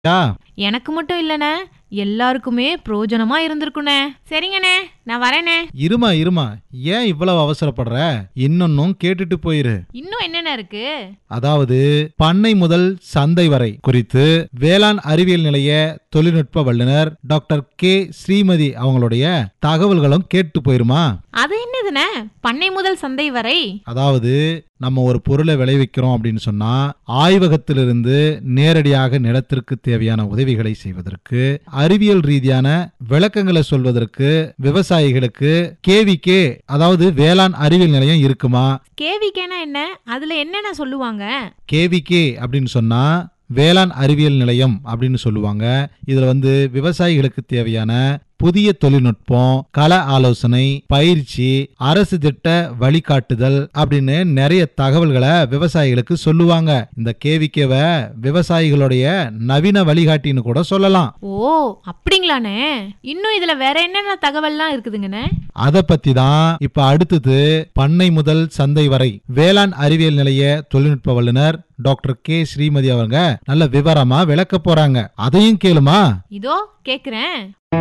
யா எனக்கு மட்டும் இல்லனே எல்லாருக்குமே பிரயோஜனமா இருந்திருக்குண்ணே சரிங்கண்ணே நான் வரேனே இருமா இருமா ஏன் இவ்வளவு அவசரப்படுற இன்னொன்னும் கேட்டுட்டு போயிரு இன்னும் என்னென்ன இருக்கு அதாவது பண்ணை முதல் சந்தை வரை குறித்து வேளாண் அறிவியல் நிலைய தொழில்நுட்ப வல்லுனர் டாக்டர் கே ஸ்ரீமதி அவங்களுடைய தகவல்களும் கேட்டு போயிருமா அது என்னதுண்ணே பண்ணை முதல் சந்தை வரை அதாவது நம்ம ஒரு பொருளை விளைவிக்கிறோம் அப்படின்னு சொன்னா ஆய்வகத்திலிருந்து நேரடியாக நிலத்திற்கு தேவையான உதவிகளை செய்வதற்கு அறிவியல் ரீதியான விளக்கங்களை சொல்வதற்கு விவசாயிகளுக்கு கேவிகே அதாவது வேளாண் அறிவியல் நிலையம் இருக்குமா கேவிக்கேனா என்ன அதுல என்னென்ன சொல்லுவாங்க கேவிகே அப்படின்னு சொன்னா வேளாண் அறிவியல் நிலையம் அப்படின்னு சொல்லுவாங்க இதுல வந்து விவசாயிகளுக்கு தேவையான புதிய தொழில்நுட்பம் கள ஆலோசனை பயிற்சி அரசு திட்ட வழிகாட்டுதல் அப்படின்னு நிறைய தகவல்களை விவசாயிகளுக்கு சொல்லுவாங்க இந்த கேவிக்கேவை விவசாயிகளுடைய நவீன வழிகாட்டின்னு கூட சொல்லலாம் ஓ அப்படிங்களாண்ணே இன்னும் இதுல வேற என்னென்ன தகவல்லாம் இருக்குதுங்கண்ணே அதை பத்தி தான் இப்ப அடுத்தது பண்ணை முதல் சந்தை வரை வேளாண் அறிவியல் நிலைய தொழில்நுட்ப வல்லுனர் டாக்டர் கே ஸ்ரீமதி அவங்க நல்ல விவரமா விளக்க போறாங்க அதையும் கேளுமா இதோ கேக்குறேன்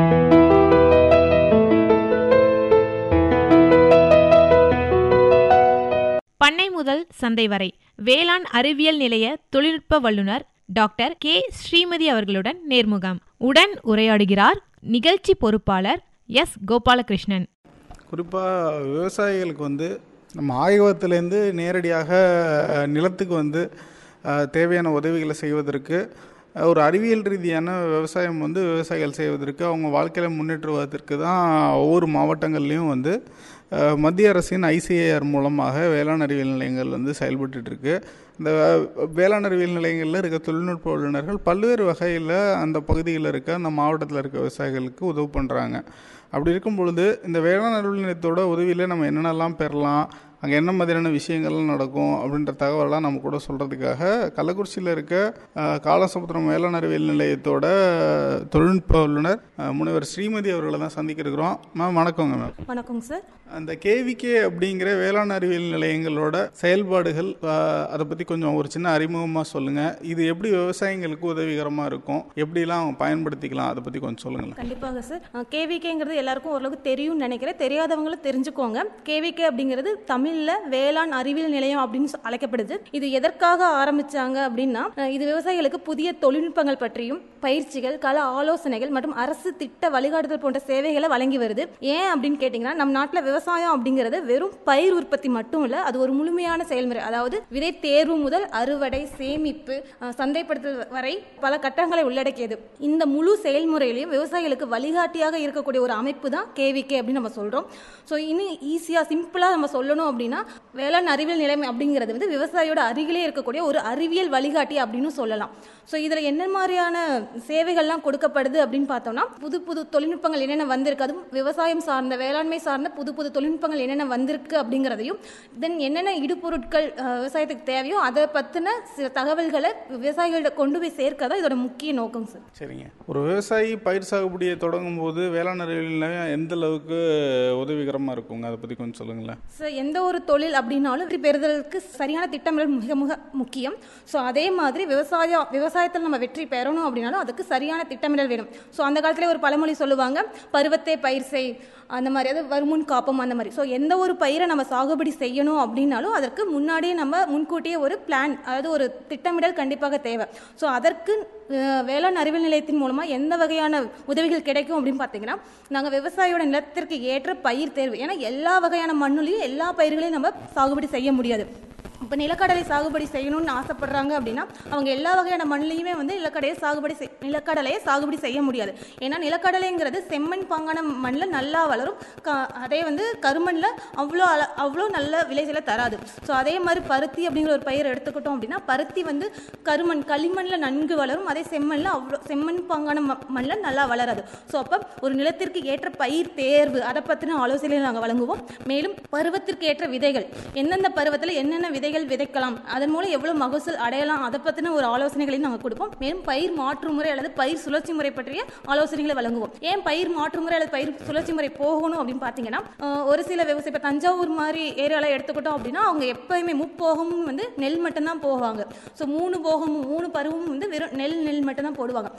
பண்ணை முதல் சந்தை வரை வேளாண் அறிவியல் நிலைய தொழில்நுட்ப வல்லுனர் டாக்டர் கே ஸ்ரீமதி அவர்களுடன் நேர்முகம் உடன் உரையாடுகிறார் நிகழ்ச்சி பொறுப்பாளர் எஸ் கோபாலகிருஷ்ணன் குறிப்பாக விவசாயிகளுக்கு வந்து நம்ம ஆய்வகத்திலேருந்து நேரடியாக அஹ், நிலத்துக்கு வந்து அஹ், தேவையான உதவிகளை செய்வதற்கு அஹ், ஒரு அறிவியல் ரீதியான விவசாயம் வந்து விவசாயிகள் செய்வதற்கு அவங்க வாழ்க்கையில் முன்னேற்றுவதற்கு தான் ஒவ்வொரு மாவட்டங்கள்லேயும் வந்து அஹ், மத்திய அரசின் ஐசிஏஆர் மூலமாக வேளாண் அறிவியல் நிலையங்கள் வந்து செயல்பட்டுட்டு இருக்கு இந்த அஹ், வேளாண் அறிவியல் நிலையங்களில் இருக்க தொழில்நுட்ப வல்லுநர்கள் பல்வேறு வகையில் அந்த பகுதியில் இருக்க அந்த மாவட்டத்தில் இருக்க விவசாயிகளுக்கு உதவி பண்ணுறாங்க அப்படி இருக்கும் பொழுது இந்த வேளாண் அறிவியல் நிலையத்தோட உதவியில் நம்ம என்னென்னலாம் பெறலாம் அங்கே என்ன மாதிரியான விஷயங்கள்லாம் நடக்கும் அப்படின்ற தகவலாம் நம்ம கூட சொல்கிறதுக்காக கள்ளக்குறிச்சியில் இருக்க அஹ், காலசமுத்திரம் வேளாண் அறிவியல் நிலையத்தோட தொழில்நுட்ப வல்லுநர் அஹ், முனைவர் ஸ்ரீமதி அவர்களை தான் சந்திக்க இருக்கிறோம் மேம் வணக்கங்க மேம் வணக்கங்க சார் அந்த கேவிகே அப்படிங்கிற வேளாண் அறிவியல் நிலையங்களோட செயல்பாடுகள் அஹ், அதை பற்றி கொஞ்சம் ஒரு சின்ன அறிமுகமாக சொல்லுங்கள் இது எப்படி விவசாயிங்களுக்கு உதவிகரமாக இருக்கும் எப்படிலாம் அவங்க பயன்படுத்திக்கலாம் அதை பற்றி கொஞ்சம் சொல்லுங்களேன் கண்டிப்பாக சார் கேவிகேங்கிறது எல்லாருக்கும் ஓரளவுக்கு தெரியும்னு நினைக்கிறேன் தெரியாதவங்களும் தெரிஞ்சுக்கோங்க கேவிகே அப்படிங்கிறது தமிழில் வேளாண் அறிவியல் நிலையம் அப்படின்னு சொ- அழைக்கப்படுது இது எதற்காக ஆரம்பிச்சாங்க அப்படின்னா அஹ், இது விவசாயிகளுக்கு புதிய தொழில்நுட்பங்கள் பற்றியும் பயிற்சிகள் கள ஆலோசனைகள் மற்றும் அரசு திட்ட வழிகாட்டுதல் போன்ற சேவைகளை வழங்கி வருது ஏன் அப்படின்னு கேட்டிங்கன்னா நம் நாட்டில் விவசாயம் அப்படிங்கிறது வெறும் பயிர் உற்பத்தி மட்டும் இல்லை அது ஒரு முழுமையான செயல்முறை அதாவது விதை தேர்வு முதல் அறுவடை சேமிப்பு அஹ், சந்தைப்படுத்தல் வரை பல கட்டங்களை உள்ளடக்கியது இந்த முழு செயல்முறையிலையும் விவசாயிகளுக்கு வழிகாட்டியாக இருக்கக்கூடிய ஒரு அமைப்பு தான் கேவிகே அப்படின்னு நம்ம சொல்றோம் ஸோ இன்னும் ஈஸியாக சிம்பிளாக நம்ம சொல்லணும் அப்படின்னா வேளாண் அறிவியல் நிலைமை அப்படிங்கிறது வந்து விவசாயியோட அருகிலே இருக்கக்கூடிய ஒரு அறிவியல் வழிகாட்டி அப்படின்னு சொல்லலாம் ஸோ இதில் என்ன மாதிரியான சேவைகள்லாம் கொடுக்கப்படுது அப்படின்னு பார்த்தோம்னா புது புது தொழில்நுட்பங்கள் என்னென்ன வந்திருக்கு அதுவும் விவசாயம் சார்ந்த வேளாண்மை சார்ந்த புது புது தொழில்நுட்பங்கள் என்னென்ன வந்திருக்கு அப்படிங்கிறதையும் தென் என்னென்ன இடுபொருட்கள் அஹ், விவசாயத்துக்கு தேவையோ அதை பற்றின சில தகவல்களை விவசாயிகள்கிட்ட கொண்டு போய் சேர்க்க தான் இதோட முக்கிய நோக்கம் சார் சரிங்க ஒரு விவசாயி பயிர் சாகுபடியை தொடங்கும் போது வேளாண் அறிவியல் நிலையம் எந்த அளவுக்கு உதவிகரமாக இருக்குங்க அதை பற்றி கொஞ்சம் சொல்லுங்களேன் சார் எந்த ஒரு தொழில் அப்படின்னாலும் வெற்றி பெறுதலுக்கு சரியான திட்டமிடல் மிக மிக முக்கியம் ஸோ அதே மாதிரி விவசாயம் விவசாயத்தில் நம்ம வெற்றி பெறணும் அப்படின்னாலும் அதுக்கு சரியான திட்டமிடல் வேணும் ஸோ அந்த காலத்திலே ஒரு பழமொழி சொல்லுவாங்க பருவத்தை பயிர் செய் அந்த மாதிரி அதாவது வருமுன் காப்போம் அந்த மாதிரி ஸோ எந்த ஒரு பயிரை நம்ம சாகுபடி செய்யணும் அப்படின்னாலும் அதற்கு முன்னாடியே நம்ம முன்கூட்டியே ஒரு பிளான் அதாவது ஒரு திட்டமிடல் கண்டிப்பாக தேவை ஸோ அதற்கு அஹ், வேளாண் அறிவியல் நிலையத்தின் மூலமாக எந்த வகையான உதவிகள் கிடைக்கும் அப்படின்னு பார்த்தீங்கன்னா நாங்கள் விவசாயியோட நிலத்திற்கு ஏற்ற பயிர் தேர்வு ஏன்னா எல்லா வகையான மண்ணுலையும் எல்லா பயிர்களையும் நம்ம சாகுபடி செய்ய முடியாது இப்போ நிலக்கடலை சாகுபடி செய்யணும்னு ஆசைப்படுறாங்க அப்படின்னா அவங்க எல்லா வகையான மண்ணிலையுமே வந்து நிலக்கடையை சாகுபடி செய் நிலக்கடலையை சாகுபடி செய்ய முடியாது ஏன்னா நிலக்கடலைங்கிறது செம்மண் பாங்கான மண்ணில் நல்லா வளரும் க அதே வந்து கருமண்ணில் அவ்வளோ அள அவ்வளோ நல்ல விளைச்சலை தராது ஸோ அதே மாதிரி பருத்தி அப்படிங்கிற ஒரு பயிர் எடுத்துக்கிட்டோம் அப்படின்னா பருத்தி வந்து கருமண் களிமண்ணில் நன்கு வளரும் அதே செம்மண்ணில் அவ்வளோ செம்மண் பாங்கான ம மண்ணில் நல்லா வளராது ஸோ அப்போ ஒரு நிலத்திற்கு ஏற்ற பயிர் தேர்வு அதை பற்றின ஆலோசனைகளை நாங்கள் வழங்குவோம் மேலும் பருவத்திற்கு ஏற்ற விதைகள் எந்தெந்த பருவத்தில் என்னென்ன விதைகள் விதைகள் விதைக்கலாம் அதன் மூலம் எவ்வளவு மகசூல் அடையலாம் அதை பத்தின ஒரு ஆலோசனைகளையும் நாங்கள் கொடுப்போம் மேலும் பயிர் மாற்று முறை அல்லது பயிர் சுழற்சி முறை பற்றிய ஆலோசனைகளை வழங்குவோம் ஏன் பயிர் மாற்று முறை அல்லது பயிர் சுழற்சி முறை போகணும் அப்படின்னு பார்த்தீங்கன்னா அஹ், ஒரு சில விவசாய இப்போ தஞ்சாவூர் மாதிரி ஏரியாவில் எடுத்துக்கிட்டோம் அப்படின்னா அவங்க எப்பயுமே முப்போகமும் வந்து நெல் மட்டும்தான் போவாங்க ஸோ மூணு போகமும் மூணு பருவமும் வந்து வெறும் நெல் நெல் மட்டும்தான் போடுவாங்க